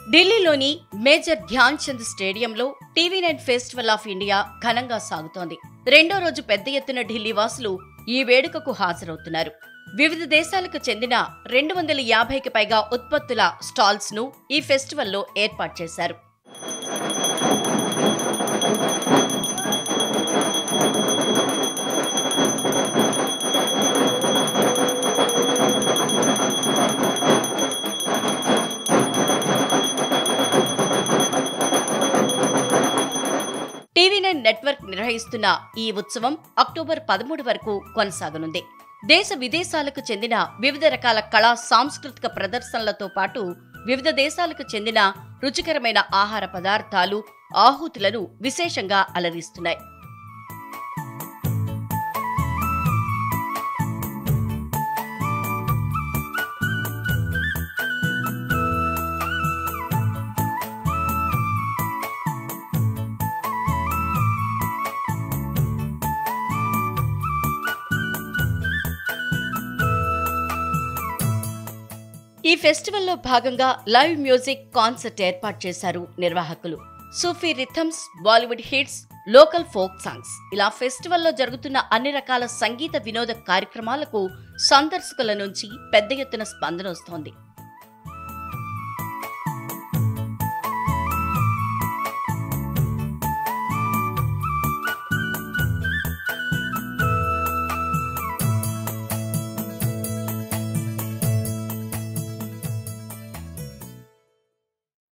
ఢిల్లీలోని మేజర్ ధ్యాన్ చంద్ స్టేడియంలో TV nine festival of India ఘనంగా సాగుతోంది రెండో రోజు పెద్ద ఎత్తున ఢిల్లీ వాసులు ఈ వేడుకకు హాజరవుతున్నారు వివిధ దేశాలకు చెందిన రెండు వందల యాభైకి పైగా ఉత్పత్తుల స్టాల్స్ ను ఈ ఫెస్టివల్లో ఏర్పాటు చేశారు టీవీ నైన్ నెట్వర్క్ నిర్వహిస్తున్న ఈ ఉత్సవం అక్టోబర్ పదమూడు వరకు కొనసాగనుంది దేశ విదేశాలకు చెందిన వివిధ రకాల కళా సాంస్కృతిక ప్రదర్శనలతో పాటు వివిధ దేశాలకు చెందిన రుచికరమైన ఆహార పదార్థాలు ఆహుతులను విశేషంగా అలరిస్తున్నాయి ఈ ఫెస్టివల్లో భాగంగా లైవ్ మ్యూజిక్ కాన్సర్ట్ ఏర్పాటు చేశారు నిర్వాహకులు Sufi rhythms Bollywood hits local folk songs ఇలా ఫెస్టివల్లో జరుగుతున్న అన్ని రకాల సంగీత వినోద కార్యక్రమాలకు సందర్శకుల నుంచి పెద్ద ఎత్తున స్పందన వస్తోంది